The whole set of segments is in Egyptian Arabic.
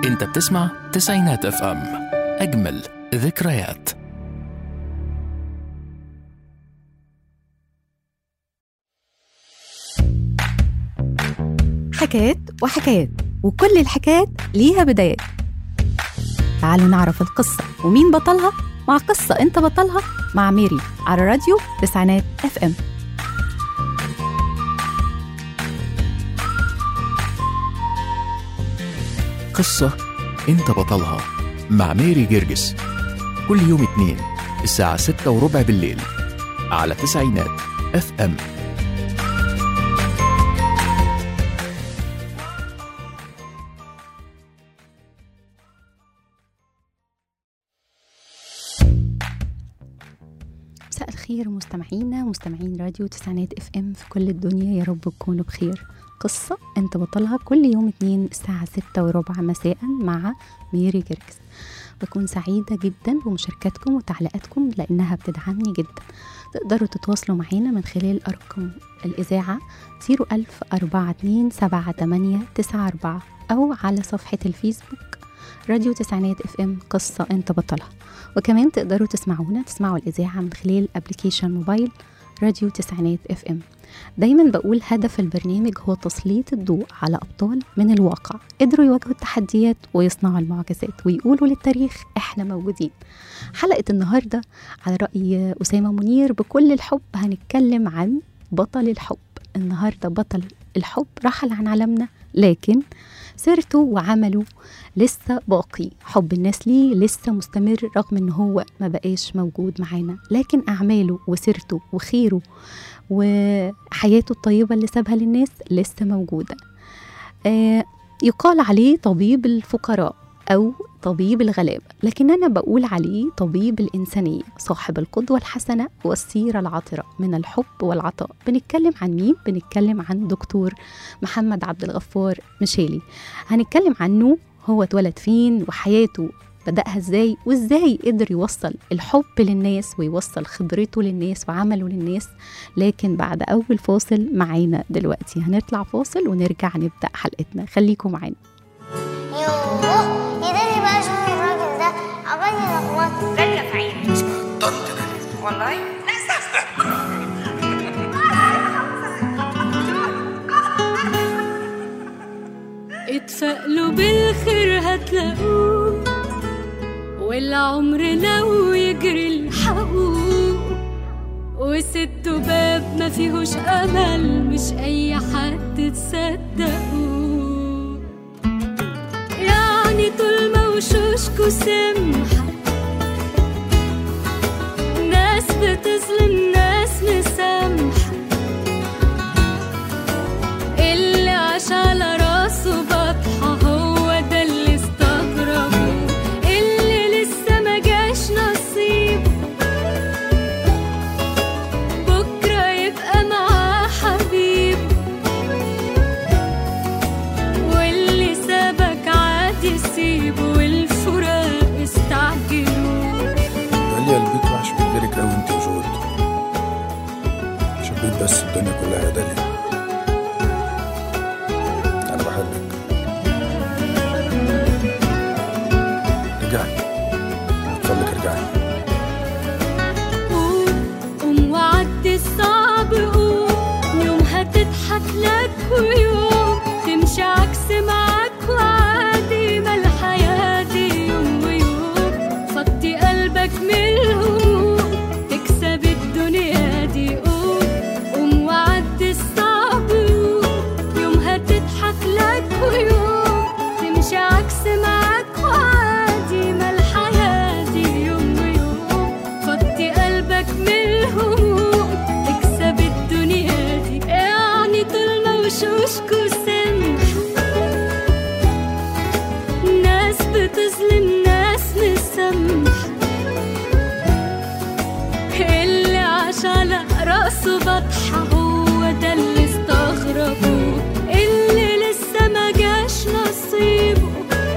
انت بتسمع تسعينات اف ام اجمل ذكريات حكايات وحكايات وكل الحكايات ليها بدايات تعالوا نعرف القصة ومين بطلها مع قصة انت بطلها مع ميري على راديو تسعينات اف ام قصة انت بطلها مع ميري جرجس كل يوم اتنين الساعة ستة وربع بالليل على تسعينات اف ام مساء الخير مستمعينا مستمعين راديو تسعينات اف ام في كل الدنيا يا رب تكونوا بخير قصة انت بطلها كل يوم اتنين الساعة ستة وربع مساء مع ميري جرجس بكون سعيدة جدا بمشاركاتكم وتعليقاتكم لأنها بتدعمني جدا تقدروا تتواصلوا معانا من خلال أرقام الإذاعة 010427894 أو على صفحة الفيسبوك راديو تسعينات اف ام قصة انت بطلها وكمان تقدروا تسمعونا تسمعوا الإذاعة من خلال ابلكيشن موبايل راديو تسعينات اف ام دايما بقول هدف البرنامج هو تسليط الضوء على أبطال من الواقع قدروا يواجهوا التحديات ويصنعوا المعجزات ويقولوا للتاريخ احنا موجودين حلقة النهاردة على رأي أسامة منير بكل الحب هنتكلم عن بطل الحب النهاردة بطل الحب رحل عن عالمنا لكن سيرته وعمله لسه باقي حب الناس ليه لسه مستمر رغم ان هو ما بقاش موجود معانا لكن اعماله وسيرته وخيره وحياته الطيبه اللي سابها للناس لسه موجوده آه يقال عليه طبيب الفقراء او طبيب الغلابه لكن انا بقول عليه طبيب الانسانيه صاحب القدوه الحسنه والسيره العطره من الحب والعطاء بنتكلم عن مين بنتكلم عن دكتور محمد عبد الغفار مشيلي هنتكلم عنه هو اتولد فين وحياته بدأها ازاي وازاي قدر يوصل الحب للناس ويوصل خبرته للناس وعمله للناس لكن بعد أول فاصل معانا دلوقتي هنطلع فاصل ونرجع نبدأ حلقتنا خليكم معانا يوه يداني بقى شوف الراجل ده عمال يلخبط غالية في عيني والله اتفائلوا بالخير هتلاقوه والعمر لو يجري الحقوه وست باب ما فيهوش امل مش اي حد تصدقوه يعني طول ما وشوشكوا سمحة ناس بتظلم ناس مسامحة اللي عاش على راسه بطحة هو ده اللي استغربه اللي لسه ما جاش نصيب بكرة يبقى معاه حبيب واللي سابك عادي سيبه والفراق استعجلوا داليا البيت وحش من غيرك قوي انت وجود شبيت بس الدنيا كلها يا داليا انا بحبك رجعي اتفضلك ارجعي قوم قوم وعدي الصعب قوم يوم هتضحك لك ويوم تمشي عكس معاك وعادي ما الحياة دي يوم ويوم فضي قلبك من الهموم تكسب الدنيا دي قوم قوم وعدي الصعب قوم يوم هتضحك لك ويوم تمشي عكس معاك وعادي ما الحياة دي يوم ويوم فضي قلبك من الهموم تكسب الدنيا دي يعني طول ما وشوشكوا سمحة ناس بتظلم ناس مسامحة اللي عاش على راسه بطحة هو ده اللي استغربوه اللي لسه ما جاش نصيبه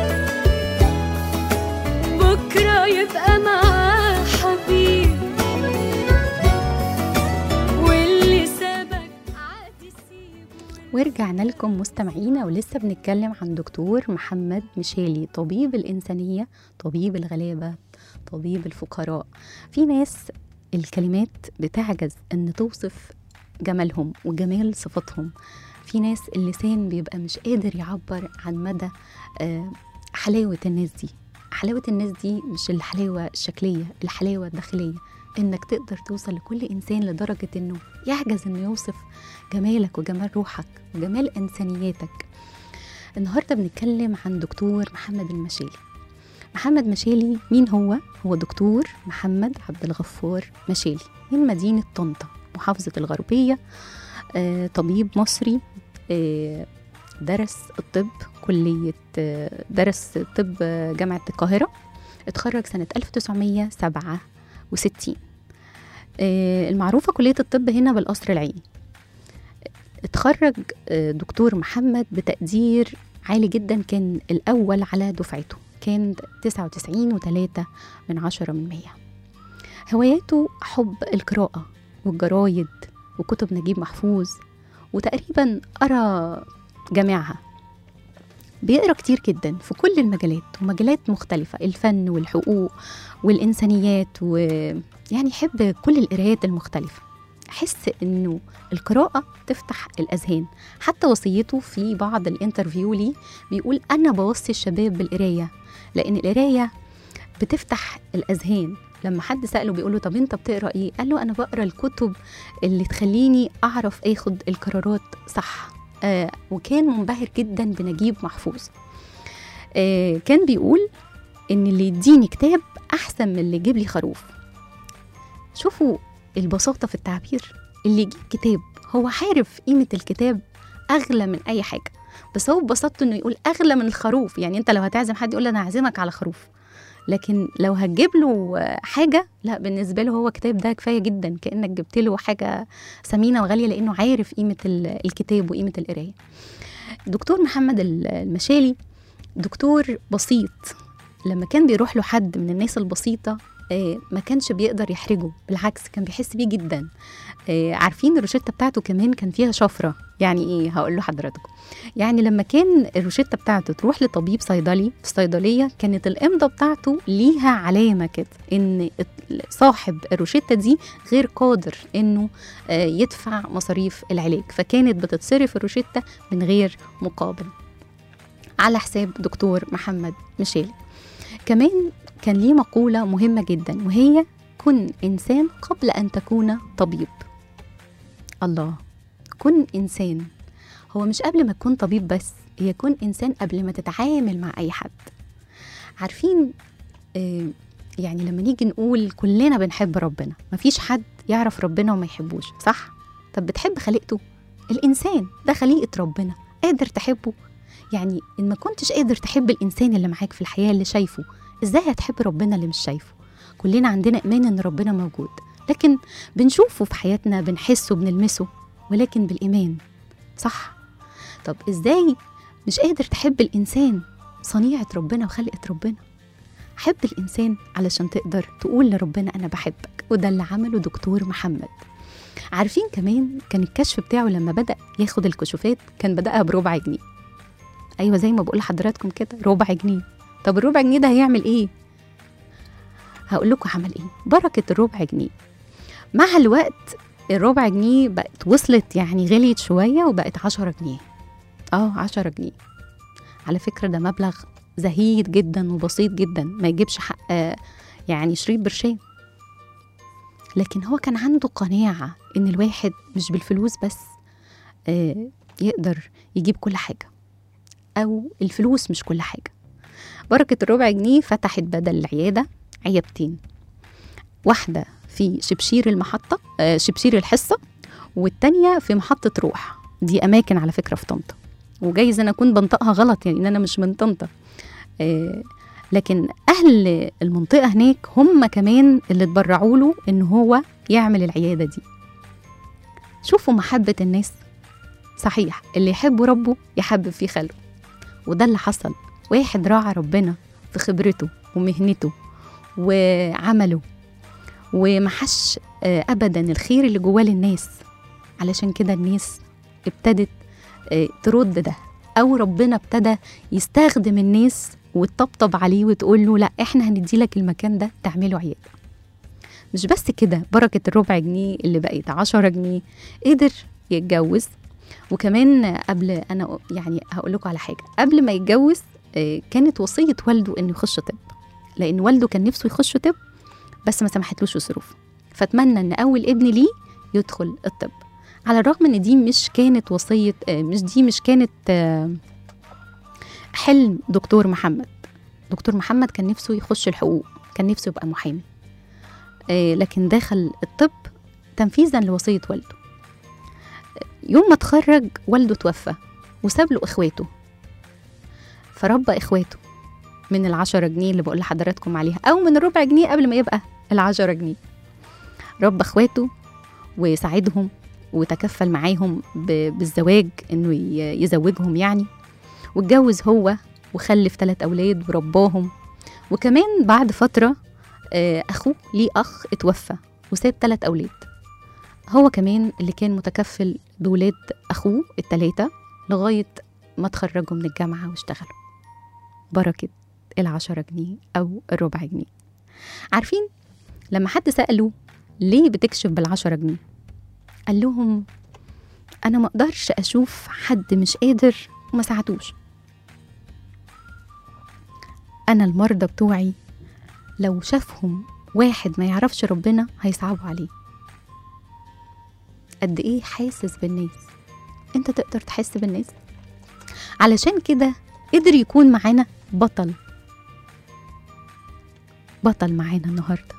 بكرة يبقى معاه حبيب واللي سابك عادي سيبه ورجعنا لكم مستمعينا ولسه بنتكلم عن دكتور محمد مشالي طبيب الإنسانية طبيب الغلابة طبيب الفقراء في ناس الكلمات بتعجز أن توصف جمالهم وجمال صفاتهم في ناس اللسان بيبقى مش قادر يعبر عن مدى آه، حلاوة الناس دي حلاوة الناس دي مش الحلاوة الشكلية الحلاوة الداخلية انك تقدر توصل لكل انسان لدرجة انه يعجز انه يوصف جمالك وجمال روحك وجمال انسانياتك النهارده بنتكلم عن دكتور محمد المشالي محمد مشالي مين هو هو دكتور محمد عبد الغفار مشالي من مدينة طنطا محافظة الغربية آه، طبيب مصري آه، درس الطب كلية آه، درس طب آه، جامعة القاهرة اتخرج سنة 1967 آه، المعروفة كلية الطب هنا بالقصر العيني اتخرج آه، دكتور محمد بتقدير عالي جدا كان الأول على دفعته كان 99 وتلاتة من عشرة من مية هواياته حب القراءة والجرايد وكتب نجيب محفوظ وتقريبا قرا جميعها بيقرا كتير جدا في كل المجالات ومجالات مختلفة الفن والحقوق والإنسانيات ويعني يحب كل القرايات المختلفة أحس إنه القراءة تفتح الأذهان حتى وصيته في بعض الانترفيو لي بيقول أنا بوصي الشباب بالقراية لأن القراية بتفتح الأذهان لما حد سأله بيقول له طب أنت بتقرأ إيه؟ قال له أنا بقرأ الكتب اللي تخليني أعرف آخد القرارات صح آه وكان منبهر جدا بنجيب محفوظ آه كان بيقول إن اللي يديني كتاب أحسن من اللي يجيب لي خروف شوفوا البساطة في التعبير اللي يجيب كتاب هو عارف قيمة الكتاب أغلى من أي حاجة بس هو ببساطته إنه يقول أغلى من الخروف يعني أنت لو هتعزم حد يقول له أنا هعزمك على خروف لكن لو هتجيب له حاجة لا بالنسبة له هو كتاب ده كفاية جدا كأنك جبت له حاجة ثمينة وغالية لأنه عارف قيمة ال- الكتاب وقيمة القراية دكتور محمد ال- المشالي دكتور بسيط لما كان بيروح له حد من الناس البسيطة آه، ما كانش بيقدر يحرجه بالعكس كان بيحس بيه جدا آه، عارفين الروشتة بتاعته كمان كان فيها شفرة يعني ايه هقول له حضراتكم يعني لما كان الروشتة بتاعته تروح لطبيب صيدلي في صيدلية كانت الإمضة بتاعته ليها علامة كده إن صاحب الروشتة دي غير قادر إنه آه، يدفع مصاريف العلاج فكانت بتتصرف الروشتة من غير مقابل على حساب دكتور محمد مشيل كمان كان ليه مقولة مهمة جدا وهي كن إنسان قبل أن تكون طبيب الله كن إنسان هو مش قبل ما تكون طبيب بس هي كن إنسان قبل ما تتعامل مع أي حد عارفين آه يعني لما نيجي نقول كلنا بنحب ربنا مفيش حد يعرف ربنا وما يحبوش صح؟ طب بتحب خليقته؟ الإنسان ده خليقة ربنا قادر تحبه؟ يعني إن ما كنتش قادر تحب الإنسان اللي معاك في الحياة اللي شايفه إزاي هتحب ربنا اللي مش شايفه؟ كلنا عندنا إيمان إن ربنا موجود لكن بنشوفه في حياتنا بنحسه بنلمسه ولكن بالإيمان صح؟ طب إزاي مش قادر تحب الإنسان صنيعة ربنا وخلقة ربنا حب الإنسان علشان تقدر تقول لربنا أنا بحبك وده اللي عمله دكتور محمد عارفين كمان كان الكشف بتاعه لما بدأ ياخد الكشوفات كان بدأها بربع جنيه أيوة زي ما بقول لحضراتكم كده ربع جنيه طب الربع جنيه ده هيعمل إيه؟ هقول لكم عمل إيه بركة الربع جنيه مع الوقت الربع جنيه بقت وصلت يعني غليت شوية وبقت عشرة جنيه اه عشرة جنيه على فكرة ده مبلغ زهيد جدا وبسيط جدا ما يجيبش حق آه، يعني شريط برشام لكن هو كان عنده قناعة إن الواحد مش بالفلوس بس آه، يقدر يجيب كل حاجة أو الفلوس مش كل حاجة بركة الربع جنيه فتحت بدل العيادة عيادتين واحدة في شبشير المحطة آه، شبشير الحصة والتانية في محطة روح دي أماكن على فكرة في طنطا وجايز أنا أكون بنطقها غلط يعني إن أنا مش من طنطا آه، لكن أهل المنطقة هناك هم كمان اللي اتبرعوا له إن هو يعمل العيادة دي شوفوا محبة الناس صحيح اللي يحب ربه يحبب في خلقه وده اللي حصل واحد راعى ربنا في خبرته ومهنته وعمله ومحش آه، ابدا الخير اللي جواه للناس علشان كده الناس ابتدت آه، ترد ده او ربنا ابتدى يستخدم الناس وتطبطب عليه وتقول له لا احنا هندي لك المكان ده تعمله عياده مش بس كده بركه الربع جنيه اللي بقت عشرة جنيه قدر يتجوز وكمان قبل انا يعني هقول لكم على حاجه قبل ما يتجوز آه، كانت وصيه والده انه يخش طب لان والده كان نفسه يخش طب بس ما سمحتلوش الظروف فتمنى ان اول ابن ليه يدخل الطب على الرغم ان دي مش كانت وصيه آه، مش دي مش كانت آه، حلم دكتور محمد دكتور محمد كان نفسه يخش الحقوق كان نفسه يبقى محامي آه، لكن دخل الطب تنفيذا لوصيه والده يوم ما اتخرج والده توفى وساب له اخواته فربى اخواته من العشرة جنيه اللي بقول لحضراتكم عليها او من الربع جنيه قبل ما يبقى العشرة جنيه ربى اخواته وساعدهم وتكفل معاهم ب- بالزواج انه ي- يزوجهم يعني واتجوز هو وخلف ثلاث اولاد ورباهم وكمان بعد فتره آه، اخوه ليه اخ اتوفى وساب ثلاث اولاد هو كمان اللي كان متكفل بولاد اخوه الثلاثه لغايه ما اتخرجوا من الجامعه واشتغلوا بركه العشرة جنيه او الربع جنيه عارفين لما حد ساله ليه بتكشف بالعشرة جنيه قال لهم انا ما اقدرش اشوف حد مش قادر وما ساعدوش انا المرضى بتوعي لو شافهم واحد ما يعرفش ربنا هيصعبوا عليه قد ايه حاسس بالناس انت تقدر تحس بالناس علشان كده قدر يكون معانا بطل بطل معانا النهارده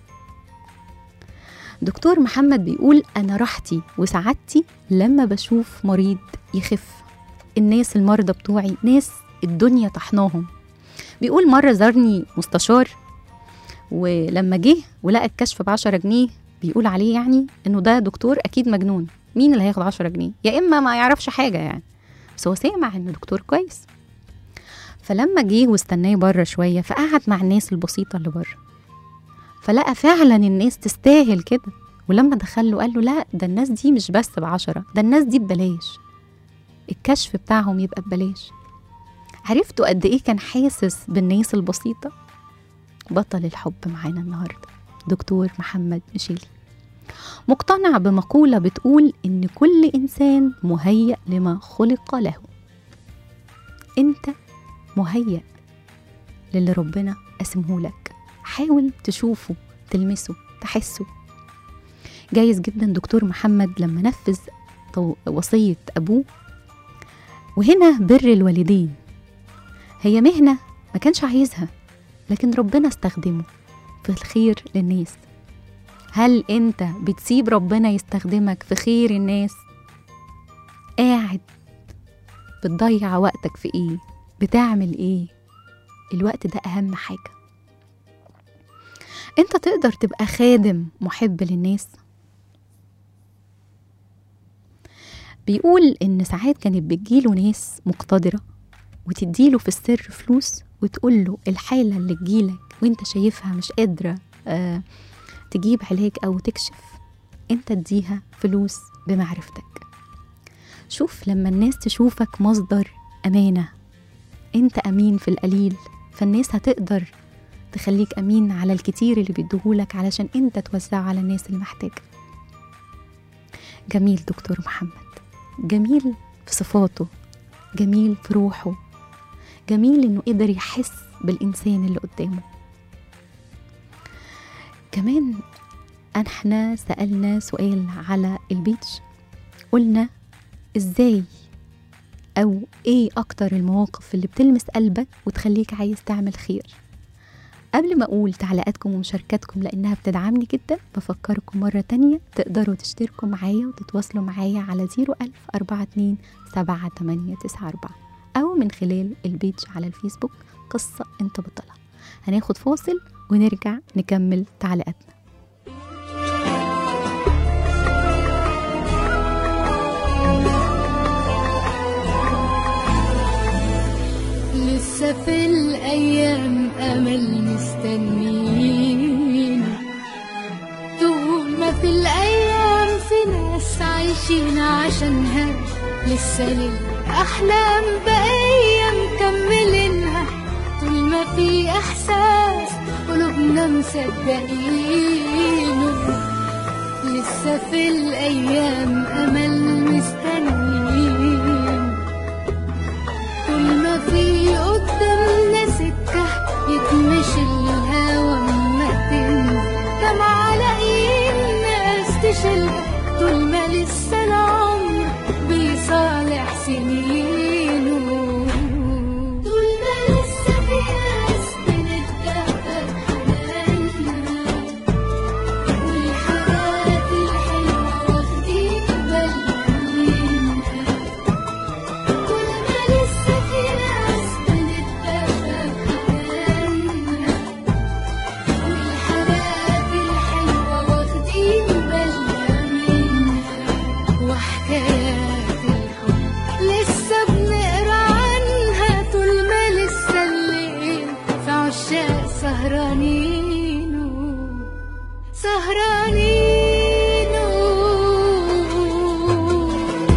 دكتور محمد بيقول انا راحتي وسعادتي لما بشوف مريض يخف الناس المرضى بتوعي ناس الدنيا طحناهم بيقول مرة زارني مستشار ولما جه ولقى الكشف بعشرة جنيه بيقول عليه يعني انه ده دكتور اكيد مجنون مين اللي هياخد عشرة جنيه يا اما ما يعرفش حاجة يعني بس هو سامع انه دكتور كويس فلما جه واستناه بره شوية فقعد مع الناس البسيطة اللي بره فلقى فعلا الناس تستاهل كده ولما دخله قال له لا ده الناس دي مش بس بعشرة ده الناس دي ببلاش الكشف بتاعهم يبقى ببلاش عرفتوا قد ايه كان حاسس بالناس البسيطة بطل الحب معانا النهاردة دكتور محمد مشيلي مقتنع بمقولة بتقول إن كل إنسان مهيأ لما خلق له أنت مهيأ للي ربنا قسمه لك حاول تشوفه تلمسه تحسه جايز جدا دكتور محمد لما نفذ طو- وصية أبوه وهنا بر الوالدين هي مهنة ما كانش عايزها لكن ربنا استخدمه في الخير للناس هل انت بتسيب ربنا يستخدمك في خير الناس قاعد بتضيع وقتك في ايه بتعمل ايه الوقت ده اهم حاجة انت تقدر تبقى خادم محب للناس بيقول ان ساعات كانت بتجيله ناس مقتدره وتديله في السر فلوس وتقول له الحالة اللي تجيلك وانت شايفها مش قادرة آه تجيب علاج أو تكشف انت اديها فلوس بمعرفتك شوف لما الناس تشوفك مصدر أمانة انت أمين في القليل فالناس هتقدر تخليك أمين على الكتير اللي بيديهولك علشان انت توزعه على الناس اللي محتاجة جميل دكتور محمد جميل في صفاته جميل في روحه جميل انه قدر يحس بالانسان اللي قدامه كمان احنا سالنا سؤال على البيتش قلنا ازاي او ايه اكتر المواقف اللي بتلمس قلبك وتخليك عايز تعمل خير قبل ما اقول تعليقاتكم ومشاركاتكم لانها بتدعمني جدا بفكركم مره تانية تقدروا تشتركوا معايا وتتواصلوا معايا على 01000 42 7894 او من خلال البيج على الفيسبوك قصه انت بطلها هناخد فاصل ونرجع نكمل تعليقاتنا لسه في الأيام أمل مستنيين طول ما في الأيام في ناس عايشين عشانها لسه للأحلام بقية مكملينها طول ما في إحساس قلوبنا مصدقينه لسه في الأيام أمل مستنيين طول ما في قدامنا سكة يتمشي الهوا ما تنزل دمعة لاقيين ناس تشيلها طول ما لسه العمر بيصالح سنينه طول ما لسه في ناس بنتدفى بحنانها والحاجات الحلوة واخدين بالنا منها كل ما لسه في ناس بنتدفى بحنانها والحاجات الحلوة واخدين بالنا منها وحكايات الحب لسه بنقرا عنها طول ما لسه الليل في عشاق سهرانين سهرانين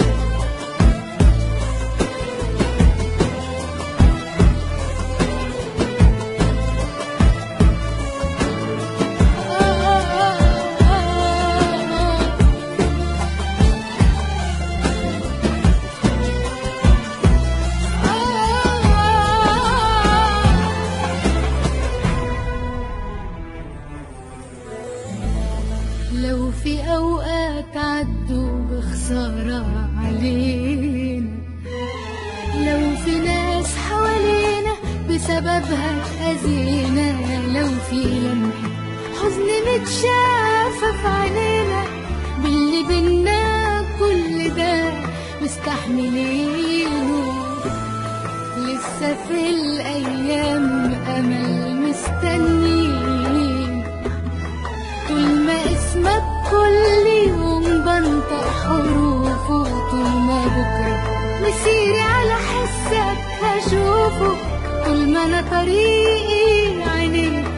لو في أوقات عدوا بخسارة علينا لو في ناس حوالينا بسببها أذينا لو في لمحة حزن متشافة في عينينا باللي بينا كل ده مستحملينه لسه في الأيام أمل مستنيين طول ما اسمك كل يوم بنطق حروفه طول ما بكرة مسيري على حسك هشوفه طول ما أنا طريقي عينيك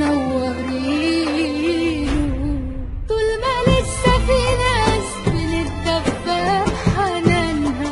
منورين طول ما لسه في ناس بنتدفى بحنانها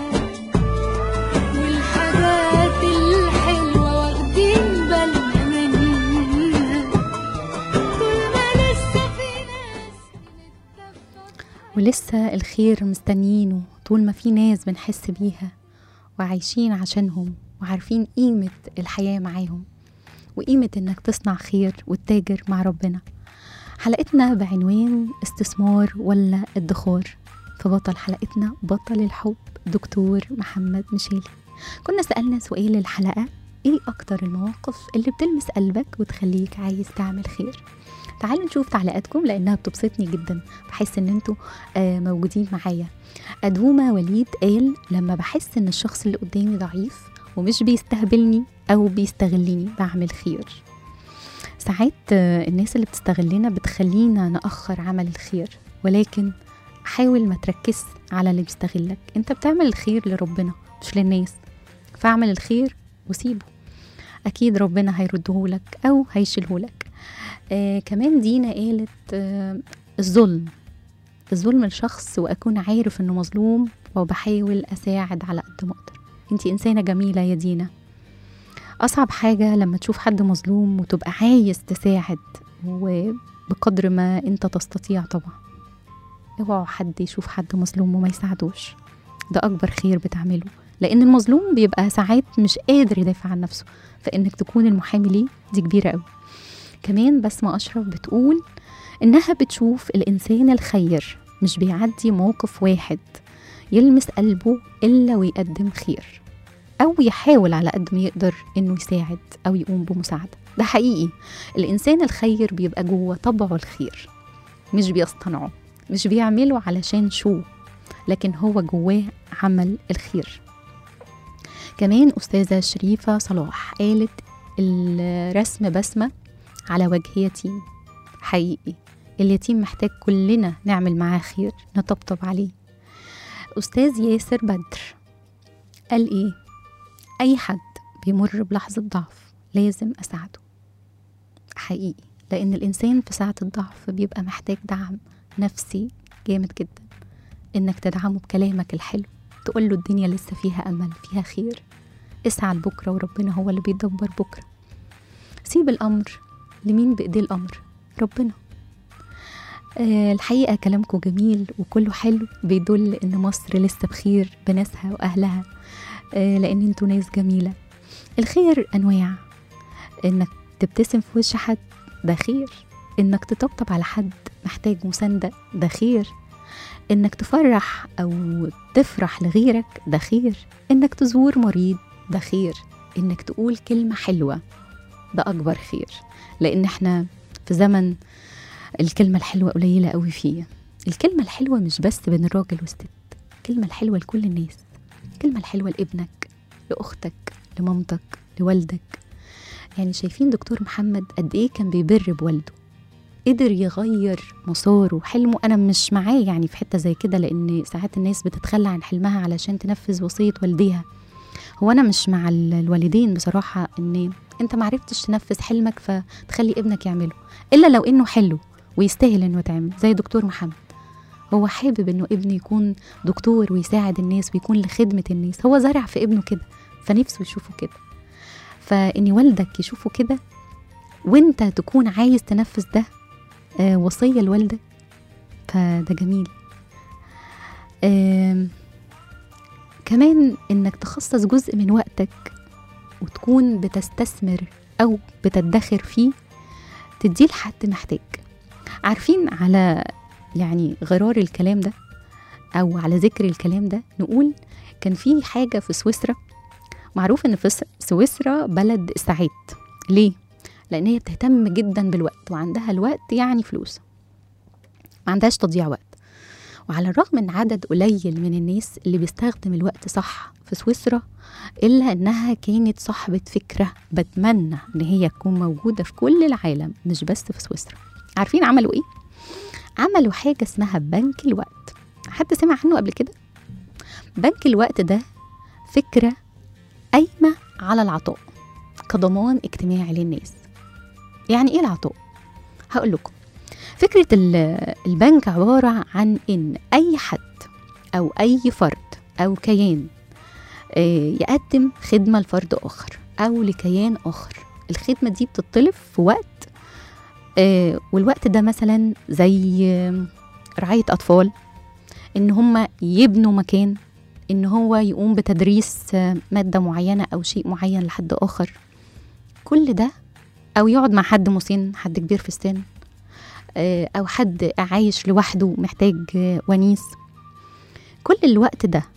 والحاجات الحلوة واخدين بالنا منها طول ما لسه في ناس بنتدفى ولسه الخير مستنيينه طول ما في ناس بنحس بيها وعايشين عشانهم وعارفين قيمة الحياة معاهم وقيمة إنك تصنع خير وتتاجر مع ربنا حلقتنا بعنوان استثمار ولا ادخار فبطل حلقتنا بطل الحب دكتور محمد مشيلي كنا سألنا سؤال الحلقة ايه أكتر المواقف اللي بتلمس قلبك وتخليك عايز تعمل خير تعالوا نشوف تعليقاتكم لأنها بتبسطني جدا بحس إن انتوا آه موجودين معايا أدومة وليد قال لما بحس إن الشخص اللي قدامي ضعيف ومش بيستهبلني أو بيستغلني بعمل خير ساعات آه، الناس اللي بتستغلنا بتخلينا نأخر عمل الخير ولكن حاول ما تركز على اللي بيستغلك انت بتعمل الخير لربنا مش للناس فاعمل الخير وسيبه اكيد ربنا هيردهولك او هيشيلهولك آه كمان دينا قالت آه الظلم الظلم لشخص واكون عارف انه مظلوم وبحاول اساعد على قد ما اقدر انتي انسانه جميله يا دينا اصعب حاجه لما تشوف حد مظلوم وتبقى عايز تساعد وبقدر ما انت تستطيع طبعا اوعوا حد يشوف حد مظلوم وما يساعدوش ده اكبر خير بتعمله لان المظلوم بيبقى ساعات مش قادر يدافع عن نفسه فانك تكون المحامي ليه دي كبيره قوي كمان بسمة أشرف بتقول إنها بتشوف الإنسان الخير مش بيعدي موقف واحد يلمس قلبه إلا ويقدم خير أو يحاول على قد ما يقدر إنه يساعد أو يقوم بمساعدة ده حقيقي الإنسان الخير بيبقى جوه طبعه الخير مش بيصطنعه مش بيعمله علشان شو لكن هو جواه عمل الخير كمان أستاذة شريفة صلاح قالت الرسم بسمة على وجه يتيم حقيقي اليتيم محتاج كلنا نعمل معاه خير نطبطب عليه أستاذ ياسر بدر قال إيه أي حد بيمر بلحظة ضعف لازم أساعده حقيقي لأن الإنسان في ساعة الضعف بيبقى محتاج دعم نفسي جامد جدا إنك تدعمه بكلامك الحلو تقول له الدنيا لسه فيها أمل فيها خير اسعى لبكرة وربنا هو اللي بيدبر بكرة سيب الأمر لمين بإيديه الأمر ربنا آه الحقيقة كلامكم جميل وكله حلو بيدل إن مصر لسه بخير بناسها وأهلها آه لأن انتوا ناس جميلة الخير أنواع إنك تبتسم في وش حد ده خير إنك تطبطب على حد محتاج مساندة ده خير إنك تفرح أو تفرح لغيرك ده خير إنك تزور مريض ده خير إنك تقول كلمة حلوة ده أكبر خير لأن إحنا في زمن الكلمة الحلوة قليلة قوي فيه الكلمة الحلوة مش بس بين الراجل والست الكلمة الحلوة لكل الناس الكلمة الحلوة لابنك لأختك لمامتك لوالدك يعني شايفين دكتور محمد قد إيه كان بيبر بوالده قدر يغير مساره وحلمه أنا مش معاه يعني في حتة زي كده لأن ساعات الناس بتتخلى عن حلمها علشان تنفذ وصية والديها هو أنا مش مع ال- الوالدين بصراحة إن أنت معرفتش تنفذ حلمك فتخلي ابنك يعمله إلا لو إنه حلو ويستاهل إنه يتعمل زي دكتور محمد هو حابب إنه ابنه يكون دكتور ويساعد الناس ويكون لخدمة الناس هو زرع في ابنه كده فنفسه يشوفه كده فإن والدك يشوفه كده وانت تكون عايز تنفذ ده آه وصية لوالدك فده جميل آم، كمان انك تخصص جزء من وقتك وتكون بتستثمر او بتدخر فيه تديه لحد محتاج عارفين على يعني غرار الكلام ده او على ذكر الكلام ده نقول كان في حاجه في سويسرا معروف ان في س- سويسرا بلد الساعات ليه لان هي بتهتم جدا بالوقت وعندها الوقت يعني فلوس ما عندهاش تضييع وقت وعلى الرغم ان عدد قليل من الناس اللي بيستخدم الوقت صح في سويسرا الا انها كانت صاحبه فكره بتمنى ان هي تكون موجوده في كل العالم مش بس في سويسرا عارفين عملوا ايه عملوا حاجه اسمها بنك الوقت حد سمع عنه قبل كده بنك الوقت ده فكره قايمه على العطاء كضمان اجتماعي للناس يعني ايه العطاء هقول لكم فكرة ال- البنك عبارة عن إن أي حد أو أي فرد أو كيان آه، يقدم خدمة لفرد آخر أو لكيان آخر الخدمة دي بتطلب في وقت آه، والوقت ده مثلا زي آه، رعاية أطفال إن هم يبنوا مكان إن هو يقوم بتدريس آه، مادة معينة أو شيء معين لحد آخر كل ده أو يقعد مع حد مسن حد كبير في السن آه، او حد عايش لوحده محتاج آه، ونيس كل الوقت ده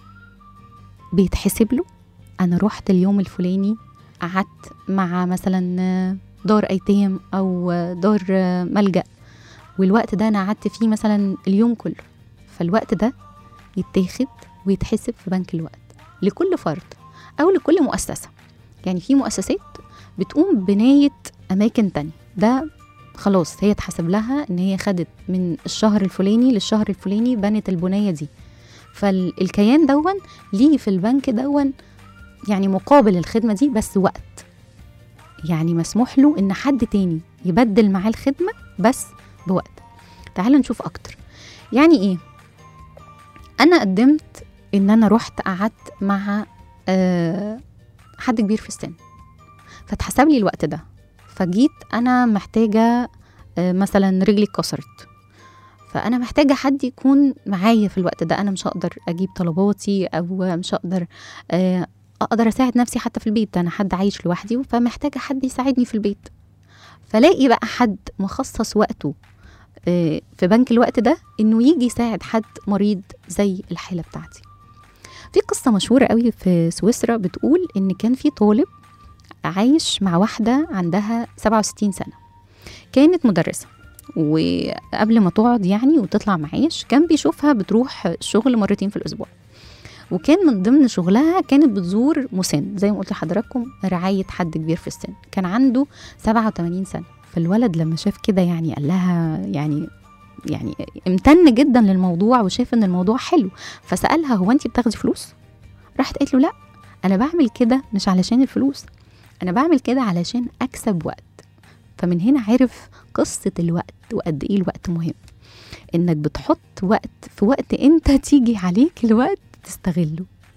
بيتحسب له انا رحت اليوم الفلاني قعدت مع مثلا آه، دار ايتام او آه، دار آه، ملجأ والوقت ده انا قعدت فيه مثلا اليوم كله فالوقت ده يتاخد ويتحسب في بنك الوقت لكل فرد او لكل مؤسسه يعني في مؤسسات بتقوم بنايه اماكن تانية ده خلاص هي اتحسب لها ان هي خدت من الشهر الفلاني للشهر الفلاني بنت البنيه دي فالكيان دون ليه في البنك دون يعني مقابل الخدمه دي بس وقت يعني مسموح له ان حد تاني يبدل معاه الخدمه بس بوقت تعالوا نشوف اكتر يعني ايه انا قدمت ان انا رحت قعدت مع آه حد كبير في السن فاتحسب لي الوقت ده فجيت انا محتاجه آه، مثلا رجلي اتكسرت فانا محتاجه حد يكون معايا في الوقت ده انا مش هقدر اجيب طلباتي او مش هقدر آه، اقدر اساعد نفسي حتى في البيت انا حد عايش لوحدي فمحتاجه حد يساعدني في البيت فلاقي بقى حد مخصص وقته آه، في بنك الوقت ده انه يجي يساعد حد مريض زي الحاله بتاعتي في قصه مشهوره قوي في سويسرا بتقول ان كان في طالب عايش مع واحدة عندها 67 سنة كانت مدرسة وقبل ما تقعد يعني وتطلع معاش كان بيشوفها بتروح الشغل مرتين في الأسبوع وكان من ضمن شغلها كانت بتزور مسن زي ما قلت لحضراتكم رعاية حد كبير في السن كان عنده 87 سنة فالولد لما شاف كده يعني قال لها يعني يعني امتن جدا للموضوع وشاف ان الموضوع حلو فسألها هو انت بتاخدي فلوس راحت قالت له لا انا بعمل كده مش علشان الفلوس انا بعمل كده علشان اكسب وقت فمن هنا عرف قصة الوقت وقد ايه الوقت مهم انك بتحط وقت في وقت انت تيجي عليك الوقت تستغله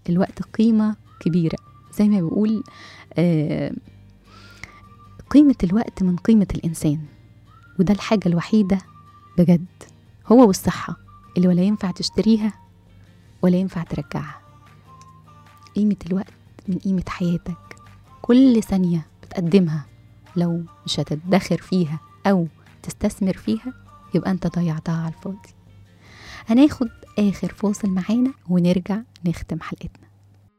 الوقت قيمة كبيرة زي ما بيقول آه قيمة الوقت من قيمة الإنسان وده الحاجة الوحيدة بجد هو والصحة اللي ولا ينفع تشتريها ولا ينفع ترجعها قيمة الوقت من قيمة حياتك كل ثانية بتقدمها لو مش هتدخر فيها أو تستثمر فيها يبقى أنت ضيعتها على الفاضي هناخد آخر فاصل معانا ونرجع نختم حلقتنا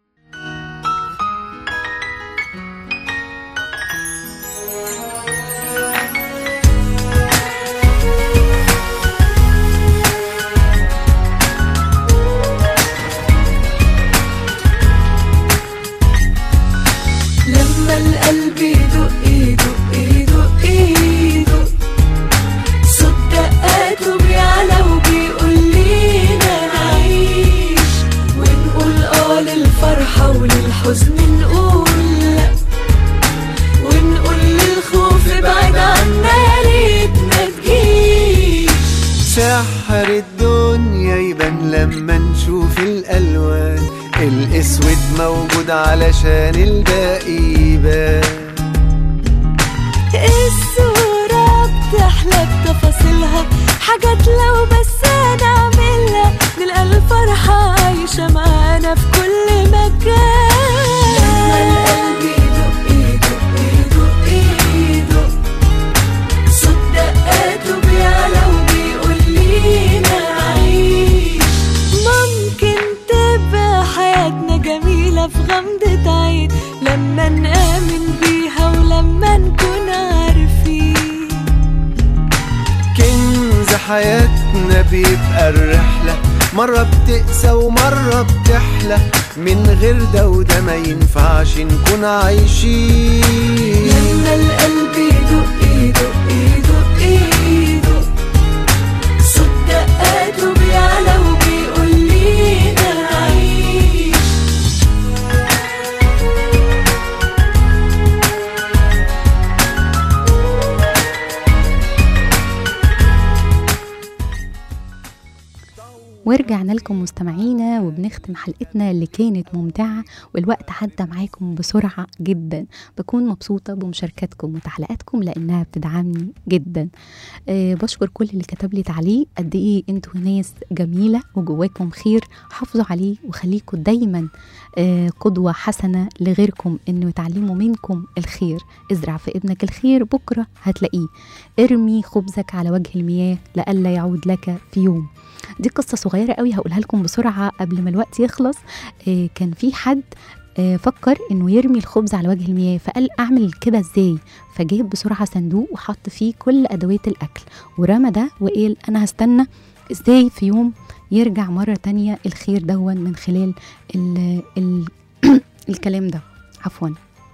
لما القلب يدق يدق يدق يدق صوت دقاته بيعلى وبيقول لينا نعيش ونقول اه للفرحة وللحزن نقول لا ونقول للخوف ابعد عنا يا ريت ما تجيش سحر الدنيا يبان لما نشوف الألوان الأسود موجود علشان الباقي يبان الصورة بتحلى بتفاصيلها حاجات لو بس هنعملها نلقى الفرحة عايشة معانا في كل مكان لما القلب يدق يدق يدق يدق صوت دقاته بيعلى وبيقول لينا عيش ممكن تبقى حياتنا جميلة في غمضة عين لما نآمن بيها ولما نكون عارفين كنز حياتنا بيبقى الرحلة مرة بتقسى ومرة بتحلى من غير ده وده ما ينفعش نكون عايشين لما القلب يدق يدق يدق يدق صوت دقاته بيعلى وبيقول لينا عيش ورجعنا لكم مستمعينا وبنختم حلقتنا اللي كانت ممتعة والوقت عدى معاكم بسرعة جدا بكون مبسوطة بمشاركاتكم وتعليقاتكم لأنها بتدعمني جدا أه بشكر كل اللي كتب لي تعليق قد إيه انتوا ناس جميلة وجواكم خير حافظوا عليه وخليكم دايما أه قدوة حسنة لغيركم إنه يتعلموا منكم الخير ازرع في ابنك الخير بكرة هتلاقيه ارمي خبزك على وجه المياه لئلا يعود لك في يوم دي قصة صغيرة قوي هقولها لكم بسرعة قبل ما الوقت يخلص آه، كان في حد آه، فكر انه يرمي الخبز على وجه المياه فقال اعمل كده ازاي فجاب بسرعة صندوق وحط فيه كل ادوات الاكل ورمى ده وقال انا هستنى ازاي في يوم يرجع مرة تانية الخير دون من خلال ال ال الكلام ده عفوا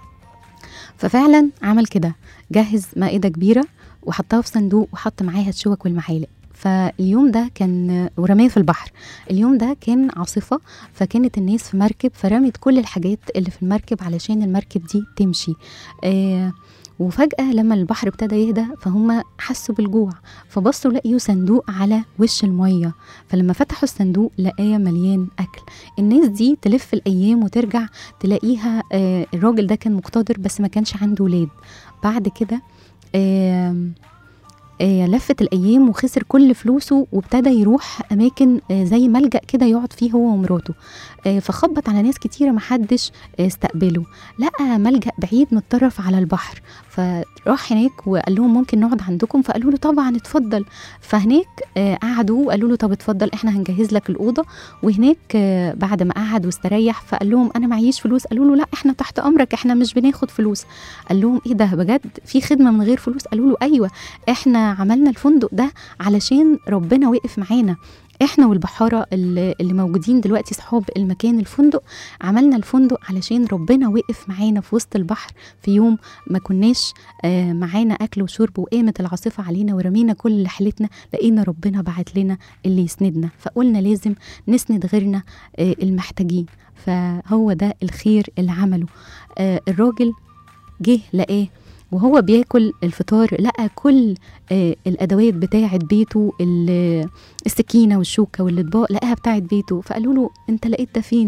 ففعلا عمل كده جهز مائدة كبيرة وحطها في صندوق وحط معاها الشوك والمعالق فاليوم ده كان ورماه في البحر اليوم ده كان عاصفة فكانت الناس في مركب فرمت كل الحاجات اللي في المركب علشان المركب دي تمشي آه وفجأة لما البحر ابتدى يهدى فهم حسوا بالجوع فبصوا لقيوا صندوق على وش المية فلما فتحوا الصندوق لقاه مليان أكل الناس دي تلف الأيام وترجع تلاقيها آه الراجل ده كان مقتدر بس ما كانش عنده ولاد بعد كده آه آه، لفت الايام وخسر كل فلوسه وابتدى يروح اماكن آه، زي ملجا كده يقعد فيه هو ومراته آه، فخبط على ناس كتيره محدش آه، استقبله لقى ملجا بعيد متطرف على البحر فراح هناك وقال لهم ممكن نقعد عندكم فقالوا له طبعا اتفضل فهناك آه، قعدوا وقالوا له طب اتفضل احنا هنجهز لك الاوضه وهناك آه، بعد ما قعد واستريح فقال لهم انا معيش فلوس قالوا له لا احنا تحت امرك احنا مش بناخد فلوس قال لهم ايه ده بجد في خدمه من غير فلوس قالوا له ايوه احنا عملنا الفندق ده علشان ربنا وقف معانا احنا والبحاره اللي اللي موجودين دلوقتي صحاب المكان الفندق عملنا الفندق علشان ربنا وقف معانا في وسط البحر في يوم ما كناش آه، معانا اكل وشرب وقامت العاصفه علينا ورمينا كل اللي حيلتنا لقينا ربنا بعت لنا اللي يسندنا فقلنا لازم نسند غيرنا آه، المحتاجين فهو ده الخير اللي عمله آه، الراجل جه لقاه وهو بياكل الفطار لقى كل آه الادوات بتاعه بيته ال- السكينه والشوكه والاطباق لقاها بتاعه بيته فقالوا له انت لقيت ده فين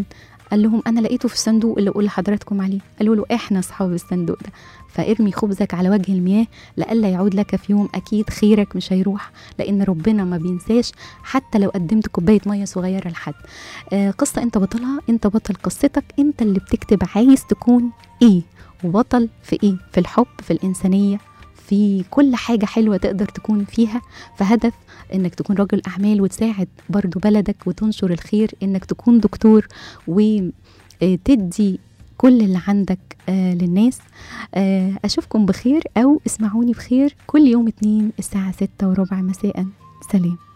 قال لهم انا لقيته في الصندوق اللي اقول لحضراتكم عليه قالوا له احنا اصحاب الصندوق ده فارمي خبزك على وجه المياه لئلا يعود لك في يوم اكيد خيرك مش هيروح لان ربنا ما بينساش حتى لو قدمت كوبايه ميه صغيره لحد آه قصه انت بطلها انت بطل قصتك انت اللي بتكتب عايز تكون ايه وبطل في ايه في الحب في الانسانيه في كل حاجة حلوة تقدر تكون فيها فهدف انك تكون رجل اعمال وتساعد برضو بلدك وتنشر الخير انك تكون دكتور وتدي كل اللي عندك آه للناس آه اشوفكم بخير او اسمعوني بخير كل يوم اتنين الساعة ستة وربع مساء سلام